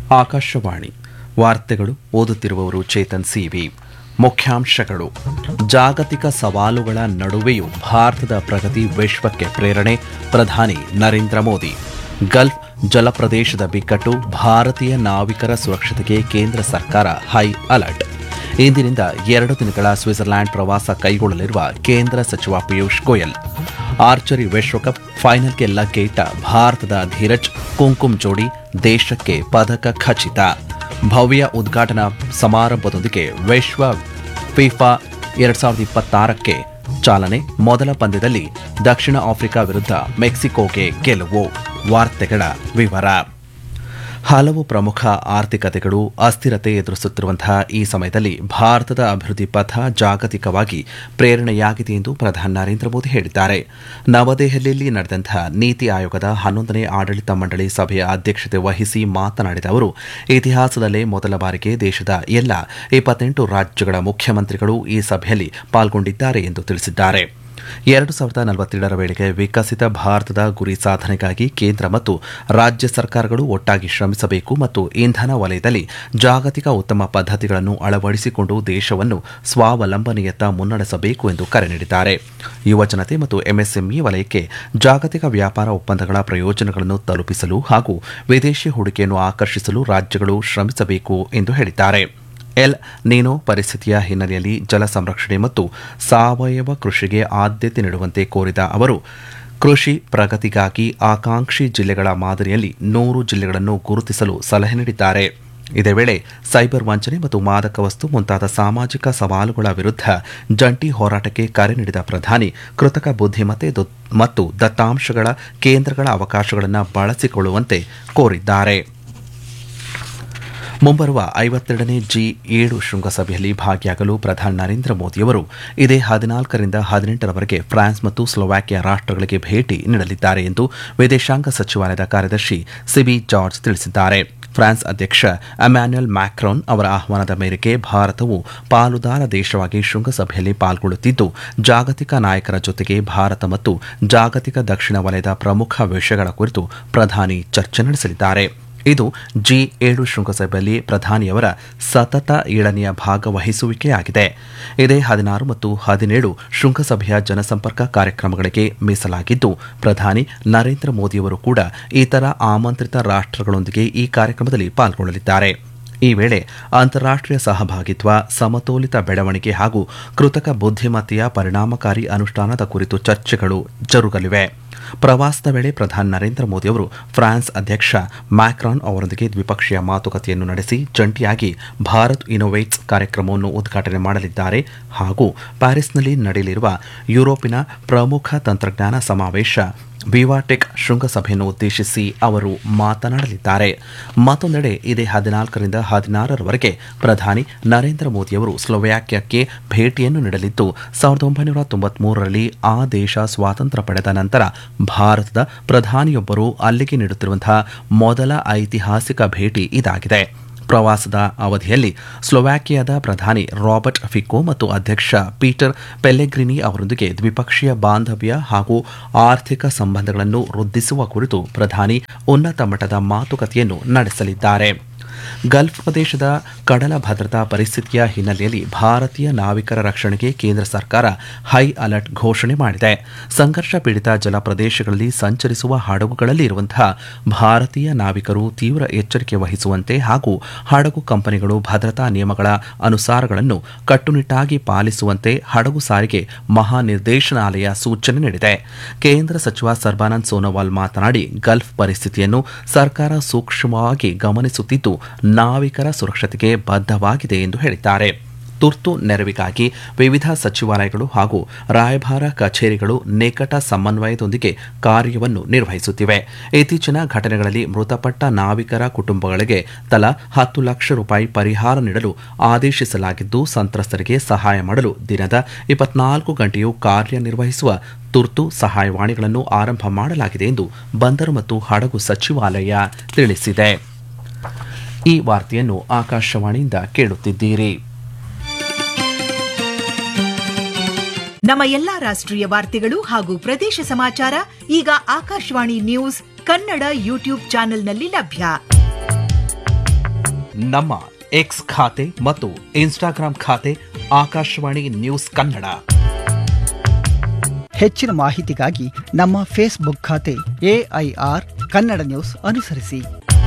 ಆಕಾಶವಾಣಿ ವಾರ್ತೆಗಳು ಓದುತ್ತಿರುವವರು ಚೇತನ್ ಸಿವಿ ಮುಖ್ಯಾಂಶಗಳು ಜಾಗತಿಕ ಸವಾಲುಗಳ ನಡುವೆಯೂ ಭಾರತದ ಪ್ರಗತಿ ವಿಶ್ವಕ್ಕೆ ಪ್ರೇರಣೆ ಪ್ರಧಾನಿ ನರೇಂದ್ರ ಮೋದಿ ಗಲ್ಫ್ ಜಲಪ್ರದೇಶದ ಬಿಕ್ಕಟ್ಟು ಭಾರತೀಯ ನಾವಿಕರ ಸುರಕ್ಷತೆಗೆ ಕೇಂದ್ರ ಸರ್ಕಾರ ಹೈ ಅಲರ್ಟ್ ಇಂದಿನಿಂದ ಎರಡು ದಿನಗಳ ಸ್ವಿಟ್ಜರ್ಲ್ಯಾಂಡ್ ಪ್ರವಾಸ ಕೈಗೊಳ್ಳಲಿರುವ ಕೇಂದ್ರ ಸಚಿವ ಪಿಯೂಷ್ ಗೋಯಲ್ ಆರ್ಚರಿ ವಿಶ್ವಕಪ್ ಫೈನಲ್ಗೆ ಲಗ್ಗೇಟ ಭಾರತದ ಧೀರಜ್ ಕುಂಕುಮ್ ಜೋಡಿ ದೇಶಕ್ಕೆ ಪದಕ ಖಚಿತ ಭವ್ಯ ಉದ್ಘಾಟನಾ ಸಮಾರಂಭದೊಂದಿಗೆ ವಿಶ್ವ ಫಿಫಾ ಎರಡ್ ಸಾವಿರದ ಇಪ್ಪತ್ತಾರಕ್ಕೆ ಚಾಲನೆ ಮೊದಲ ಪಂದ್ಯದಲ್ಲಿ ದಕ್ಷಿಣ ಆಫ್ರಿಕಾ ವಿರುದ್ಧ ಮೆಕ್ಸಿಕೋಗೆ ಗೆಲುವು ವಾರ್ತೆಗಳ ವಿವರ ಹಲವು ಪ್ರಮುಖ ಆರ್ಥಿಕತೆಗಳು ಅಸ್ಥಿರತೆ ಎದುರಿಸುತ್ತಿರುವಂತಹ ಈ ಸಮಯದಲ್ಲಿ ಭಾರತದ ಅಭಿವೃದ್ಧಿ ಪಥ ಜಾಗತಿಕವಾಗಿ ಪ್ರೇರಣೆಯಾಗಿದೆ ಎಂದು ಪ್ರಧಾನಿ ನರೇಂದ್ರ ಮೋದಿ ಹೇಳಿದ್ದಾರೆ ನವದೆಹಲಿಯಲ್ಲಿ ನಡೆದಂತಹ ನೀತಿ ಆಯೋಗದ ಹನ್ನೊಂದನೇ ಆಡಳಿತ ಮಂಡಳಿ ಸಭೆಯ ಅಧ್ಯಕ್ಷತೆ ವಹಿಸಿ ಮಾತನಾಡಿದ ಅವರು ಇತಿಹಾಸದಲ್ಲೇ ಮೊದಲ ಬಾರಿಗೆ ದೇಶದ ಎಲ್ಲ ಇಪ್ಪತ್ತೆಂಟು ರಾಜ್ಯಗಳ ಮುಖ್ಯಮಂತ್ರಿಗಳು ಈ ಸಭೆಯಲ್ಲಿ ಪಾಲ್ಗೊಂಡಿದ್ದಾರೆ ಎಂದು ತಿಳಿಸಿದ್ದಾರೆ ಎರಡು ಸಾವಿರದ ನಲವತ್ತೇಳರ ವೇಳೆಗೆ ವಿಕಸಿತ ಭಾರತದ ಗುರಿ ಸಾಧನೆಗಾಗಿ ಕೇಂದ್ರ ಮತ್ತು ರಾಜ್ಯ ಸರ್ಕಾರಗಳು ಒಟ್ಟಾಗಿ ಶ್ರಮಿಸಬೇಕು ಮತ್ತು ಇಂಧನ ವಲಯದಲ್ಲಿ ಜಾಗತಿಕ ಉತ್ತಮ ಪದ್ಧತಿಗಳನ್ನು ಅಳವಡಿಸಿಕೊಂಡು ದೇಶವನ್ನು ಸ್ವಾವಲಂಬನೆಯತ್ತ ಮುನ್ನಡೆಸಬೇಕು ಎಂದು ಕರೆ ನೀಡಿದ್ದಾರೆ ಯುವಜನತೆ ಮತ್ತು ಎಂಎಸ್ಎಂಇ ವಲಯಕ್ಕೆ ಜಾಗತಿಕ ವ್ಯಾಪಾರ ಒಪ್ಪಂದಗಳ ಪ್ರಯೋಜನಗಳನ್ನು ತಲುಪಿಸಲು ಹಾಗೂ ವಿದೇಶಿ ಹೂಡಿಕೆಯನ್ನು ಆಕರ್ಷಿಸಲು ರಾಜ್ಯಗಳು ಶ್ರಮಿಸಬೇಕು ಎಂದು ಹೇಳಿದ್ದಾರೆ ಎಲ್ ನೀನೋ ಪರಿಸ್ಥಿತಿಯ ಹಿನ್ನೆಲೆಯಲ್ಲಿ ಜಲ ಸಂರಕ್ಷಣೆ ಮತ್ತು ಸಾವಯವ ಕೃಷಿಗೆ ಆದ್ಯತೆ ನೀಡುವಂತೆ ಕೋರಿದ ಅವರು ಕೃಷಿ ಪ್ರಗತಿಗಾಗಿ ಆಕಾಂಕ್ಷಿ ಜಿಲ್ಲೆಗಳ ಮಾದರಿಯಲ್ಲಿ ನೂರು ಜಿಲ್ಲೆಗಳನ್ನು ಗುರುತಿಸಲು ಸಲಹೆ ನೀಡಿದ್ದಾರೆ ಇದೇ ವೇಳೆ ಸೈಬರ್ ವಂಚನೆ ಮತ್ತು ಮಾದಕ ವಸ್ತು ಮುಂತಾದ ಸಾಮಾಜಿಕ ಸವಾಲುಗಳ ವಿರುದ್ಧ ಜಂಟಿ ಹೋರಾಟಕ್ಕೆ ಕರೆ ನೀಡಿದ ಪ್ರಧಾನಿ ಕೃತಕ ಬುದ್ಧಿಮತ್ತೆ ಮತ್ತು ದತ್ತಾಂಶಗಳ ಕೇಂದ್ರಗಳ ಅವಕಾಶಗಳನ್ನು ಬಳಸಿಕೊಳ್ಳುವಂತೆ ಕೋರಿದ್ದಾರೆ ಮುಂಬರುವ ಐವತ್ತೆರಡನೇ ಜಿ ಏಳು ಶೃಂಗಸಭೆಯಲ್ಲಿ ಭಾಗಿಯಾಗಲು ಪ್ರಧಾನಿ ನರೇಂದ್ರ ಮೋದಿಯವರು ಇದೇ ಹದಿನಾಲ್ಕರಿಂದ ಹದಿನೆಂಟರವರೆಗೆ ಫ್ರಾನ್ಸ್ ಮತ್ತು ಸ್ಲೋವಾಕಿಯಾ ರಾಷ್ಟಗಳಿಗೆ ಭೇಟಿ ನೀಡಲಿದ್ದಾರೆ ಎಂದು ವಿದೇಶಾಂಗ ಸಚಿವಾಲಯದ ಕಾರ್ಯದರ್ಶಿ ಸಿಬಿ ಜಾರ್ಜ್ ತಿಳಿಸಿದ್ದಾರೆ ಫ್ರಾನ್ಸ್ ಅಧ್ಯಕ್ಷ ಅಮ್ಯಾನ್ಯುಯಲ್ ಮ್ಯಾಕ್ರಾನ್ ಅವರ ಆಹ್ವಾನದ ಮೇರೆಗೆ ಭಾರತವು ಪಾಲುದಾರ ದೇಶವಾಗಿ ಶೃಂಗಸಭೆಯಲ್ಲಿ ಪಾಲ್ಗೊಳ್ಳುತ್ತಿದ್ದು ಜಾಗತಿಕ ನಾಯಕರ ಜೊತೆಗೆ ಭಾರತ ಮತ್ತು ಜಾಗತಿಕ ದಕ್ಷಿಣ ವಲಯದ ಪ್ರಮುಖ ವಿಷಯಗಳ ಕುರಿತು ಪ್ರಧಾನಿ ಚರ್ಚೆ ನಡೆಸಲಿದ್ದಾರೆ ಇದು ಜಿ ಏಳು ಶೃಂಗಸಭೆಯಲ್ಲಿ ಪ್ರಧಾನಿಯವರ ಸತತ ಏಳನೆಯ ಭಾಗವಹಿಸುವಿಕೆಯಾಗಿದೆ ಇದೇ ಹದಿನಾರು ಮತ್ತು ಹದಿನೇಳು ಶೃಂಗಸಭೆಯ ಜನಸಂಪರ್ಕ ಕಾರ್ಯಕ್ರಮಗಳಿಗೆ ಮೀಸಲಾಗಿದ್ದು ಪ್ರಧಾನಿ ನರೇಂದ್ರ ಮೋದಿಯವರು ಕೂಡ ಇತರ ಆಮಂತ್ರಿತ ರಾಷ್ಟಗಳೊಂದಿಗೆ ಈ ಕಾರ್ಯಕ್ರಮದಲ್ಲಿ ಪಾಲ್ಗೊಳ್ಳಲಿದ್ದಾರೆ ಈ ವೇಳೆ ಅಂತಾರಾಷ್ಟೀಯ ಸಹಭಾಗಿತ್ವ ಸಮತೋಲಿತ ಬೆಳವಣಿಗೆ ಹಾಗೂ ಕೃತಕ ಬುದ್ಧಿಮತ್ತೆಯ ಪರಿಣಾಮಕಾರಿ ಅನುಷ್ಠಾನದ ಕುರಿತು ಚರ್ಚೆಗಳು ಜರುಗಲಿವೆ ಪ್ರವಾಸದ ವೇಳೆ ಪ್ರಧಾನಿ ನರೇಂದ್ರ ಮೋದಿ ಅವರು ಫ್ರಾನ್ಸ್ ಅಧ್ಯಕ್ಷ ಮ್ಯಾಕ್ರಾನ್ ಅವರೊಂದಿಗೆ ದ್ವಿಪಕ್ಷೀಯ ಮಾತುಕತೆಯನ್ನು ನಡೆಸಿ ಜಂಟಿಯಾಗಿ ಭಾರತ್ ಇನೋವೇಟ್ಸ್ ಕಾರ್ಯಕ್ರಮವನ್ನು ಉದ್ಘಾಟನೆ ಮಾಡಲಿದ್ದಾರೆ ಹಾಗೂ ಪ್ಯಾರಿಸ್ನಲ್ಲಿ ನಡೆಯಲಿರುವ ಯುರೋಪಿನ ಪ್ರಮುಖ ತಂತ್ರಜ್ಞಾನ ಸಮಾವೇಶ ವಿವಾಟೆಕ್ ಶೃಂಗಸಭೆಯನ್ನು ಉದ್ದೇಶಿಸಿ ಅವರು ಮಾತನಾಡಲಿದ್ದಾರೆ ಮತ್ತೊಂದೆಡೆ ಇದೇ ಹದಿನಾಲ್ಕರಿಂದ ಹದಿನಾರರವರೆಗೆ ಪ್ರಧಾನಿ ನರೇಂದ್ರ ಮೋದಿಯವರು ಸ್ಲೋವ್ಯಾಕಿಯಾಕ್ಕೆ ಭೇಟಿಯನ್ನು ನೀಡಲಿದ್ದು ಸಾವಿರದ ಒಂಬೈನೂರ ತೊಂಬತ್ಮೂರರಲ್ಲಿ ಆ ದೇಶ ಸ್ವಾತಂತ್ರ್ಯ ಪಡೆದ ನಂತರ ಭಾರತದ ಪ್ರಧಾನಿಯೊಬ್ಬರು ಅಲ್ಲಿಗೆ ನೀಡುತ್ತಿರುವಂತಹ ಮೊದಲ ಐತಿಹಾಸಿಕ ಭೇಟಿ ಇದಾಗಿದೆ ಪ್ರವಾಸದ ಅವಧಿಯಲ್ಲಿ ಸ್ಲೋವ್ಯಾಕಿಯಾದ ಪ್ರಧಾನಿ ರಾಬರ್ಟ್ ಫಿಕೋ ಮತ್ತು ಅಧ್ಯಕ್ಷ ಪೀಟರ್ ಪೆಲ್ಲೆಗ್ರಿನಿ ಅವರೊಂದಿಗೆ ದ್ವಿಪಕ್ಷೀಯ ಬಾಂಧವ್ಯ ಹಾಗೂ ಆರ್ಥಿಕ ಸಂಬಂಧಗಳನ್ನು ವೃದ್ಧಿಸುವ ಕುರಿತು ಪ್ರಧಾನಿ ಉನ್ನತ ಮಟ್ಟದ ಮಾತುಕತೆಯನ್ನು ನಡೆಸಲಿದ್ದಾರೆ ಗಲ್ಫ್ ಪ್ರದೇಶದ ಕಡಲ ಭದ್ರತಾ ಪರಿಸ್ಥಿತಿಯ ಹಿನ್ನೆಲೆಯಲ್ಲಿ ಭಾರತೀಯ ನಾವಿಕರ ರಕ್ಷಣೆಗೆ ಕೇಂದ್ರ ಸರ್ಕಾರ ಹೈ ಅಲರ್ಟ್ ಘೋಷಣೆ ಮಾಡಿದೆ ಸಂಘರ್ಷ ಪೀಡಿತ ಜಲ ಪ್ರದೇಶಗಳಲ್ಲಿ ಸಂಚರಿಸುವ ಹಡಗುಗಳಲ್ಲಿ ಇರುವಂತಹ ಭಾರತೀಯ ನಾವಿಕರು ತೀವ್ರ ಎಚ್ಚರಿಕೆ ವಹಿಸುವಂತೆ ಹಾಗೂ ಹಡಗು ಕಂಪನಿಗಳು ಭದ್ರತಾ ನಿಯಮಗಳ ಅನುಸಾರಗಳನ್ನು ಕಟ್ಟುನಿಟ್ಟಾಗಿ ಪಾಲಿಸುವಂತೆ ಹಡಗು ಸಾರಿಗೆ ಮಹಾನಿರ್ದೇಶನಾಲಯ ಸೂಚನೆ ನೀಡಿದೆ ಕೇಂದ್ರ ಸಚಿವ ಸರ್ಬಾನಂದ್ ಸೋನೋವಾಲ್ ಮಾತನಾಡಿ ಗಲ್ಫ್ ಪರಿಸ್ಥಿತಿಯನ್ನು ಸರ್ಕಾರ ಸೂಕ್ಷ್ಮವಾಗಿ ಗಮನಿಸುತ್ತಿದ್ದು ನಾವಿಕರ ಸುರಕ್ಷತೆಗೆ ಬದ್ಧವಾಗಿದೆ ಎಂದು ಹೇಳಿದ್ದಾರೆ ತುರ್ತು ನೆರವಿಗಾಗಿ ವಿವಿಧ ಸಚಿವಾಲಯಗಳು ಹಾಗೂ ರಾಯಭಾರ ಕಚೇರಿಗಳು ನಿಕಟ ಸಮನ್ವಯದೊಂದಿಗೆ ಕಾರ್ಯವನ್ನು ನಿರ್ವಹಿಸುತ್ತಿವೆ ಇತ್ತೀಚಿನ ಘಟನೆಗಳಲ್ಲಿ ಮೃತಪಟ್ಟ ನಾವಿಕರ ಕುಟುಂಬಗಳಿಗೆ ತಲಾ ಹತ್ತು ಲಕ್ಷ ರೂಪಾಯಿ ಪರಿಹಾರ ನೀಡಲು ಆದೇಶಿಸಲಾಗಿದ್ದು ಸಂತ್ರಸ್ತರಿಗೆ ಸಹಾಯ ಮಾಡಲು ದಿನದ ಇಪ್ಪತ್ನಾಲ್ಕು ಗಂಟೆಯೂ ಕಾರ್ಯನಿರ್ವಹಿಸುವ ತುರ್ತು ಸಹಾಯವಾಣಿಗಳನ್ನು ಆರಂಭ ಮಾಡಲಾಗಿದೆ ಎಂದು ಬಂದರು ಮತ್ತು ಹಡಗು ಸಚಿವಾಲಯ ತಿಳಿಸಿದೆ ಈ ವಾರ್ತೆಯನ್ನು ಆಕಾಶವಾಣಿಯಿಂದ ಕೇಳುತ್ತಿದ್ದೀರಿ ನಮ್ಮ ಎಲ್ಲಾ ರಾಷ್ಟ್ರೀಯ ವಾರ್ತೆಗಳು ಹಾಗೂ ಪ್ರದೇಶ ಸಮಾಚಾರ ಈಗ ಆಕಾಶವಾಣಿ ನ್ಯೂಸ್ ಕನ್ನಡ ಯೂಟ್ಯೂಬ್ ಚಾನೆಲ್ನಲ್ಲಿ ಲಭ್ಯ ನಮ್ಮ ಎಕ್ಸ್ ಖಾತೆ ಮತ್ತು ಇನ್ಸ್ಟಾಗ್ರಾಂ ಖಾತೆ ಆಕಾಶವಾಣಿ ನ್ಯೂಸ್ ಕನ್ನಡ ಹೆಚ್ಚಿನ ಮಾಹಿತಿಗಾಗಿ ನಮ್ಮ ಫೇಸ್ಬುಕ್ ಖಾತೆ ಎಐಆರ್ ಕನ್ನಡ ನ್ಯೂಸ್ ಅನುಸರಿಸಿ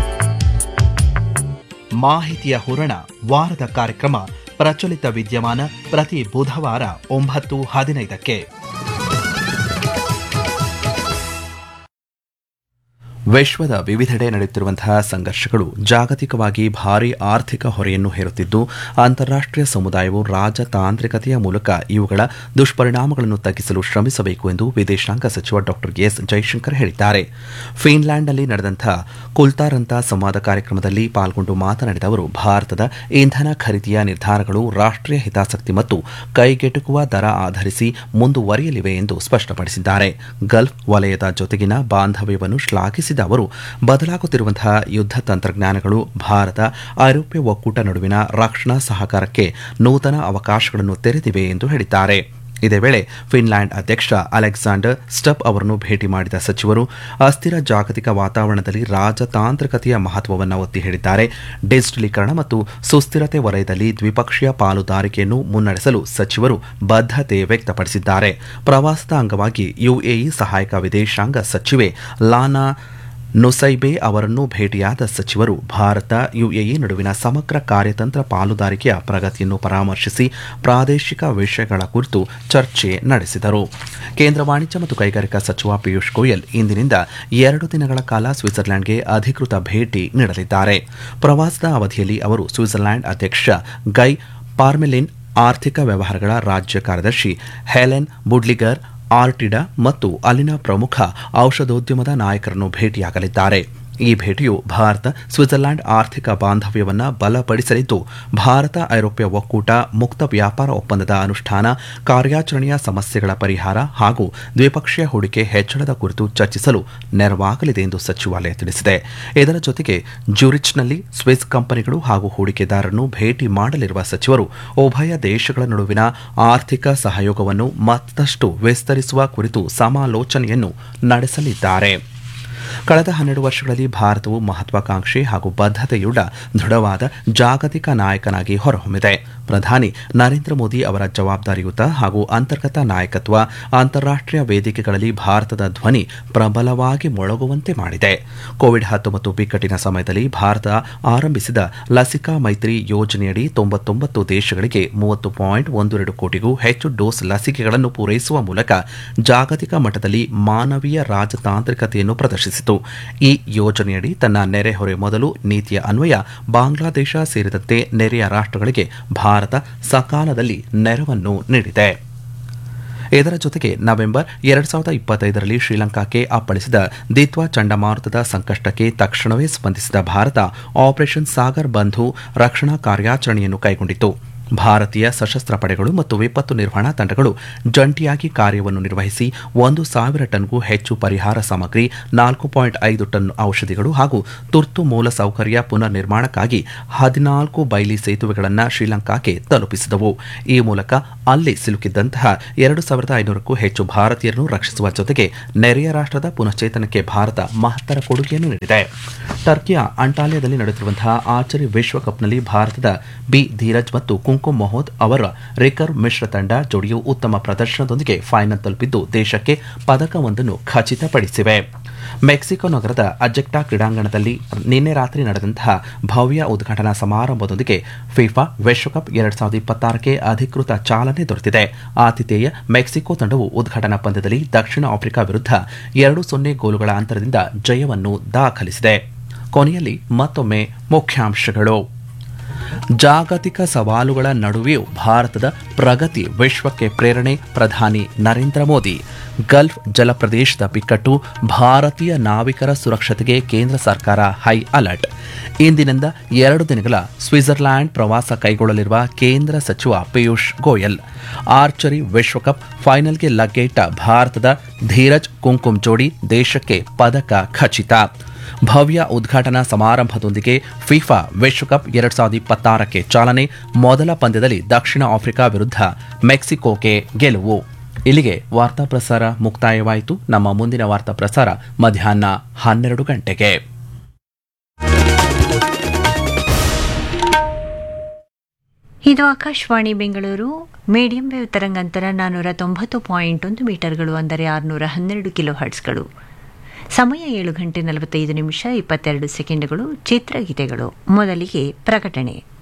ಮಾಹಿತಿಯ ಹೂರಣ ವಾರದ ಕಾರ್ಯಕ್ರಮ ಪ್ರಚಲಿತ ವಿದ್ಯಮಾನ ಪ್ರತಿ ಬುಧವಾರ ಒಂಬತ್ತು ಹದಿನೈದಕ್ಕೆ ವಿಶ್ವದ ವಿವಿಧೆಡೆ ನಡೆಯುತ್ತಿರುವಂತಹ ಸಂಘರ್ಷಗಳು ಜಾಗತಿಕವಾಗಿ ಭಾರಿ ಆರ್ಥಿಕ ಹೊರೆಯನ್ನು ಹೇರುತ್ತಿದ್ದು ಅಂತಾರಾಷ್ಟ್ರೀಯ ಸಮುದಾಯವು ರಾಜತಾಂತ್ರಿಕತೆಯ ಮೂಲಕ ಇವುಗಳ ದುಷ್ಪರಿಣಾಮಗಳನ್ನು ತಗ್ಗಿಸಲು ಶ್ರಮಿಸಬೇಕು ಎಂದು ವಿದೇಶಾಂಗ ಸಚಿವ ಡಾಕ್ಟರ್ ಎಸ್ ಜೈಶಂಕರ್ ಹೇಳಿದ್ದಾರೆ ಫಿನ್ಲ್ಯಾಂಡ್ನಲ್ಲಿ ನಡೆದಂತಹ ಕುಲ್ತಾರಂತ ಸಂವಾದ ಕಾರ್ಯಕ್ರಮದಲ್ಲಿ ಪಾಲ್ಗೊಂಡು ಮಾತನಾಡಿದ ಅವರು ಭಾರತದ ಇಂಧನ ಖರೀದಿಯ ನಿರ್ಧಾರಗಳು ರಾಷ್ಟ್ರೀಯ ಹಿತಾಸಕ್ತಿ ಮತ್ತು ಕೈಗೆಟುಕುವ ದರ ಆಧರಿಸಿ ಮುಂದುವರಿಯಲಿವೆ ಎಂದು ಸ್ಪಷ್ಟಪಡಿಸಿದ್ದಾರೆ ಗಲ್ಫ್ ವಲಯದ ಜೊತೆಗಿನ ಬಾಂಧವ್ಯವನ್ನು ಶ್ಲಾಘಿಸಿದ ಅವರು ಬದಲಾಗುತ್ತಿರುವಂತಹ ಯುದ್ಧ ತಂತ್ರಜ್ಞಾನಗಳು ಭಾರತ ಐರೋಪ್ಯ ಒಕ್ಕೂಟ ನಡುವಿನ ರಕ್ಷಣಾ ಸಹಕಾರಕ್ಕೆ ನೂತನ ಅವಕಾಶಗಳನ್ನು ತೆರೆದಿವೆ ಎಂದು ಹೇಳಿದ್ದಾರೆ ಇದೇ ವೇಳೆ ಫಿನ್ಲ್ಯಾಂಡ್ ಅಧ್ಯಕ್ಷ ಅಲೆಕ್ಸಾಂಡರ್ ಸ್ಟಪ್ ಅವರನ್ನು ಭೇಟಿ ಮಾಡಿದ ಸಚಿವರು ಅಸ್ಥಿರ ಜಾಗತಿಕ ವಾತಾವರಣದಲ್ಲಿ ರಾಜತಾಂತ್ರಿಕತೆಯ ಮಹತ್ವವನ್ನು ಒತ್ತಿ ಹೇಳಿದ್ದಾರೆ ಡಿಜಿಟಲೀಕರಣ ಮತ್ತು ಸುಸ್ಥಿರತೆ ವಲಯದಲ್ಲಿ ದ್ವಿಪಕ್ಷೀಯ ಪಾಲುದಾರಿಕೆಯನ್ನು ಮುನ್ನಡೆಸಲು ಸಚಿವರು ಬದ್ಧತೆ ವ್ಯಕ್ತಪಡಿಸಿದ್ದಾರೆ ಪ್ರವಾಸದ ಅಂಗವಾಗಿ ಯುಎಇ ಸಹಾಯಕ ವಿದೇಶಾಂಗ ಸಚಿವೆ ಲಾನಾ ನುಸೈಬೆ ಅವರನ್ನು ಭೇಟಿಯಾದ ಸಚಿವರು ಭಾರತ ಯುಎಇ ನಡುವಿನ ಸಮಗ್ರ ಕಾರ್ಯತಂತ್ರ ಪಾಲುದಾರಿಕೆಯ ಪ್ರಗತಿಯನ್ನು ಪರಾಮರ್ಶಿಸಿ ಪ್ರಾದೇಶಿಕ ವಿಷಯಗಳ ಕುರಿತು ಚರ್ಚೆ ನಡೆಸಿದರು ಕೇಂದ್ರ ವಾಣಿಜ್ಯ ಮತ್ತು ಕೈಗಾರಿಕಾ ಸಚಿವ ಪಿಯೂಷ್ ಗೋಯಲ್ ಇಂದಿನಿಂದ ಎರಡು ದಿನಗಳ ಕಾಲ ಸ್ವಿಟ್ಜರ್ಲೆಂಡ್ಗೆ ಅಧಿಕೃತ ಭೇಟಿ ನೀಡಲಿದ್ದಾರೆ ಪ್ರವಾಸದ ಅವಧಿಯಲ್ಲಿ ಅವರು ಸ್ವಿಟ್ಜರ್ಲೆಂಡ್ ಅಧ್ಯಕ್ಷ ಗೈ ಪಾರ್ಮೆಲಿನ್ ಆರ್ಥಿಕ ವ್ಯವಹಾರಗಳ ರಾಜ್ಯ ಕಾರ್ಯದರ್ಶಿ ಹೆಲೆನ್ ಬುಡ್ಲಿಗರ್ ಆರ್ಟಿಡಾ ಮತ್ತು ಅಲ್ಲಿನ ಪ್ರಮುಖ ಔಷಧೋದ್ಯಮದ ನಾಯಕರನ್ನು ಭೇಟಿಯಾಗಲಿದ್ದಾರೆ ಈ ಭೇಟಿಯು ಭಾರತ ಸ್ವಿಟ್ಜರ್ಲ್ಯಾಂಡ್ ಆರ್ಥಿಕ ಬಾಂಧವ್ಯವನ್ನು ಬಲಪಡಿಸಲಿದ್ದು ಭಾರತ ಐರೋಪ್ಯ ಒಕ್ಕೂಟ ಮುಕ್ತ ವ್ಯಾಪಾರ ಒಪ್ಪಂದದ ಅನುಷ್ಠಾನ ಕಾರ್ಯಾಚರಣೆಯ ಸಮಸ್ಯೆಗಳ ಪರಿಹಾರ ಹಾಗೂ ದ್ವಿಪಕ್ಷೀಯ ಹೂಡಿಕೆ ಹೆಚ್ಚಳದ ಕುರಿತು ಚರ್ಚಿಸಲು ನೆರವಾಗಲಿದೆ ಎಂದು ಸಚಿವಾಲಯ ತಿಳಿಸಿದೆ ಇದರ ಜೊತೆಗೆ ಜ್ಯೂರಿಚ್ನಲ್ಲಿ ಸ್ವಿಸ್ ಕಂಪನಿಗಳು ಹಾಗೂ ಹೂಡಿಕೆದಾರರನ್ನು ಭೇಟಿ ಮಾಡಲಿರುವ ಸಚಿವರು ಉಭಯ ದೇಶಗಳ ನಡುವಿನ ಆರ್ಥಿಕ ಸಹಯೋಗವನ್ನು ಮತ್ತಷ್ಟು ವಿಸ್ತರಿಸುವ ಕುರಿತು ಸಮಾಲೋಚನೆಯನ್ನು ನಡೆಸಲಿದ್ದಾರೆ ಕಳೆದ ಹನ್ನೆರಡು ವರ್ಷಗಳಲ್ಲಿ ಭಾರತವು ಮಹತ್ವಾಕಾಂಕ್ಷಿ ಹಾಗೂ ಬದ್ಧತೆಯುಳ್ಳ ದೃಢವಾದ ಜಾಗತಿಕ ನಾಯಕನಾಗಿ ಹೊರಹೊಮ್ಮಿದೆ ಪ್ರಧಾನಿ ನರೇಂದ್ರ ಮೋದಿ ಅವರ ಜವಾಬ್ದಾರಿಯುತ ಹಾಗೂ ಅಂತರ್ಗತ ನಾಯಕತ್ವ ಅಂತಾರಾಷ್ಟ್ರೀಯ ವೇದಿಕೆಗಳಲ್ಲಿ ಭಾರತದ ಧ್ವನಿ ಪ್ರಬಲವಾಗಿ ಮೊಳಗುವಂತೆ ಮಾಡಿದೆ ಕೋವಿಡ್ ಹತ್ತೊಂಬತ್ತು ಬಿಕ್ಕಟ್ಟಿನ ಸಮಯದಲ್ಲಿ ಭಾರತ ಆರಂಭಿಸಿದ ಲಸಿಕಾ ಮೈತ್ರಿ ಯೋಜನೆಯಡಿ ತೊಂಬತ್ತೊಂಬತ್ತು ದೇಶಗಳಿಗೆ ಮೂವತ್ತು ಪಾಯಿಂಟ್ ಒಂದು ಎರಡು ಕೋಟಿಗೂ ಹೆಚ್ಚು ಡೋಸ್ ಲಸಿಕೆಗಳನ್ನು ಪೂರೈಸುವ ಮೂಲಕ ಜಾಗತಿಕ ಮಟ್ಟದಲ್ಲಿ ಮಾನವೀಯ ರಾಜತಾಂತ್ರಿಕತೆಯನ್ನು ಪ್ರದರ್ಶಿಸಿತು ಈ ಯೋಜನೆಯಡಿ ತನ್ನ ನೆರೆಹೊರೆ ಮೊದಲು ನೀತಿಯ ಅನ್ವಯ ಬಾಂಗ್ಲಾದೇಶ ಸೇರಿದಂತೆ ನೆರೆಯ ರಾಷ್ಟ್ರಗಳಿಗೆ ಭಾರತ ಸಕಾಲದಲ್ಲಿ ನೆರವನ್ನು ನೀಡಿದೆ ಇದರ ಜೊತೆಗೆ ನವೆಂಬರ್ ಎರಡ್ ಸಾವಿರದ ಇಪ್ಪತ್ತೈದರಲ್ಲಿ ಶ್ರೀಲಂಕಾಕ್ಕೆ ಅಪ್ಪಳಿಸಿದ ದಿತ್ವಾ ಚಂಡಮಾರುತದ ಸಂಕಷ್ಟಕ್ಕೆ ತಕ್ಷಣವೇ ಸ್ಪಂದಿಸಿದ ಭಾರತ ಆಪರೇಷನ್ ಸಾಗರ್ ಬಂಧು ರಕ್ಷಣಾ ಕಾರ್ಯಾಚರಣೆಯನ್ನು ಕೈಗೊಂಡಿತು ಭಾರತೀಯ ಸಶಸ್ತ್ರ ಪಡೆಗಳು ಮತ್ತು ವಿಪತ್ತು ನಿರ್ವಹಣಾ ತಂಡಗಳು ಜಂಟಿಯಾಗಿ ಕಾರ್ಯವನ್ನು ನಿರ್ವಹಿಸಿ ಒಂದು ಸಾವಿರ ಟನ್ಗೂ ಹೆಚ್ಚು ಪರಿಹಾರ ಸಾಮಗ್ರಿ ನಾಲ್ಕು ಪಾಯಿಂಟ್ ಐದು ಟನ್ ಔಷಧಿಗಳು ಹಾಗೂ ತುರ್ತು ಮೂಲ ಸೌಕರ್ಯ ಪುನರ್ ನಿರ್ಮಾಣಕ್ಕಾಗಿ ಹದಿನಾಲ್ಕು ಬೈಲಿ ಸೇತುವೆಗಳನ್ನು ಶ್ರೀಲಂಕಾಕ್ಕೆ ತಲುಪಿಸಿದವು ಈ ಮೂಲಕ ಅಲ್ಲಿ ಸಿಲುಕಿದ್ದಂತಹ ಎರಡು ಸಾವಿರದ ಐನೂರಕ್ಕೂ ಹೆಚ್ಚು ಭಾರತೀಯರನ್ನು ರಕ್ಷಿಸುವ ಜೊತೆಗೆ ನೆರೆಯ ರಾಷ್ಟ್ರದ ಪುನಶ್ಚೇತನಕ್ಕೆ ಭಾರತ ಮಹತ್ತರ ಕೊಡುಗೆಯನ್ನು ನೀಡಿದೆ ಟರ್ಕಿಯ ಅಂಟಾಲಿಯಾದಲ್ಲಿ ನಡೆಯುತ್ತಿರುವಂತಹ ಆರ್ಚರಿ ವಿಶ್ವಕಪ್ನಲ್ಲಿ ಭಾರತದ ಬಿ ಧೀರಜ್ ಮತ್ತು ಕುಂಕುಮ್ ಮೊಹೋದ್ ಅವರ ರಿಕರ್ ಮಿಶ್ರ ತಂಡ ಜೋಡಿಯು ಉತ್ತಮ ಪ್ರದರ್ಶನದೊಂದಿಗೆ ಫೈನಲ್ ತಲುಪಿದ್ದು ದೇಶಕ್ಕೆ ಪದಕವೊಂದನ್ನು ಖಚಿತಪಡಿಸಿವೆ ಮೆಕ್ಸಿಕೋ ನಗರದ ಅಜೆಕ್ಟಾ ಕ್ರೀಡಾಂಗಣದಲ್ಲಿ ನಿನ್ನೆ ರಾತ್ರಿ ನಡೆದಂತಹ ಭವ್ಯ ಉದ್ಘಾಟನಾ ಸಮಾರಂಭದೊಂದಿಗೆ ಫಿಫಾ ವಿಶ್ವಕಪ್ ಎರಡ್ ಸಾವಿರದ ಇಪ್ಪತ್ತಾರಕ್ಕೆ ಅಧಿಕೃತ ಚಾಲನೆ ದೊರೆತಿದೆ ಆತಿಥೇಯ ಮೆಕ್ಸಿಕೋ ತಂಡವು ಉದ್ಘಾಟನಾ ಪಂದ್ಯದಲ್ಲಿ ದಕ್ಷಿಣ ಆಫ್ರಿಕಾ ವಿರುದ್ಧ ಎರಡು ಸೊನ್ನೆ ಗೋಲುಗಳ ಅಂತರದಿಂದ ಜಯವನ್ನು ದಾಖಲಿಸಿದೆ ಕೊನೆಯಲ್ಲಿ ಮತ್ತೊಮ್ಮೆ ಮುಖ್ಯಾಂಶಗಳು ಜಾಗತಿಕ ಸವಾಲುಗಳ ನಡುವೆಯೂ ಭಾರತದ ಪ್ರಗತಿ ವಿಶ್ವಕ್ಕೆ ಪ್ರೇರಣೆ ಪ್ರಧಾನಿ ನರೇಂದ್ರ ಮೋದಿ ಗಲ್ಫ್ ಜಲಪ್ರದೇಶದ ಬಿಕ್ಕಟ್ಟು ಭಾರತೀಯ ನಾವಿಕರ ಸುರಕ್ಷತೆಗೆ ಕೇಂದ್ರ ಸರ್ಕಾರ ಹೈ ಅಲರ್ಟ್ ಇಂದಿನಿಂದ ಎರಡು ದಿನಗಳ ಸ್ವಿಟ್ಜರ್ಲ್ಯಾಂಡ್ ಪ್ರವಾಸ ಕೈಗೊಳ್ಳಲಿರುವ ಕೇಂದ್ರ ಸಚಿವ ಪಿಯೂಷ್ ಗೋಯಲ್ ಆರ್ಚರಿ ವಿಶ್ವಕಪ್ ಫೈನಲ್ಗೆ ಲಗ್ಗೆಯಿಟ್ಟ ಭಾರತದ ಧೀರಜ್ ಕುಂಕುಮ್ ಜೋಡಿ ದೇಶಕ್ಕೆ ಪದಕ ಖಚಿತ ಭವ್ಯ ಉದ್ಘಾಟನಾ ಸಮಾರಂಭದೊಂದಿಗೆ ಫಿಫಾ ವಿಶ್ವಕಪ್ ಎರಡ್ ಸಾವಿರದ ಇಪ್ಪತ್ತಾರಕ್ಕೆ ಚಾಲನೆ ಮೊದಲ ಪಂದ್ಯದಲ್ಲಿ ದಕ್ಷಿಣ ಆಫ್ರಿಕಾ ವಿರುದ್ಧ ಮೆಕ್ಸಿಕೋಗೆ ಗೆಲುವು ಇಲ್ಲಿಗೆ ವಾರ್ತಾ ಪ್ರಸಾರ ಮುಕ್ತಾಯವಾಯಿತು ನಮ್ಮ ಮುಂದಿನ ವಾರ್ತಾ ಪ್ರಸಾರ ಮಧ್ಯಾಹ್ನ ಹನ್ನೆರಡು ಗಂಟೆಗೆ ಇದು ಆಕಾಶವಾಣಿ ಬೆಂಗಳೂರು ಮೀಡಿಯಂ ವೇವ್ ತರಂಗಾಂತರ ನಾನ್ನೂರ ತೊಂಬತ್ತು ಪಾಯಿಂಟ್ ಒಂದು ಮೀಟರ್ಗಳು ಅಂದರೆ ಆರುನೂರ ಹನ್ನೆರಡು ಕಿಲೋ ಹರ್ಟ್ಸ್ಗಳು ಸಮಯ ಏಳು ಗಂಟೆ ನಲವತ್ತೈದು ನಿಮಿಷ ಇಪ್ಪತ್ತೆರಡು ಸೆಕೆಂಡ್ಗಳು ಚಿತ್ರಗೀತೆಗಳು ಮೊದಲಿಗೆ ಪ್ರಕಟಣೆ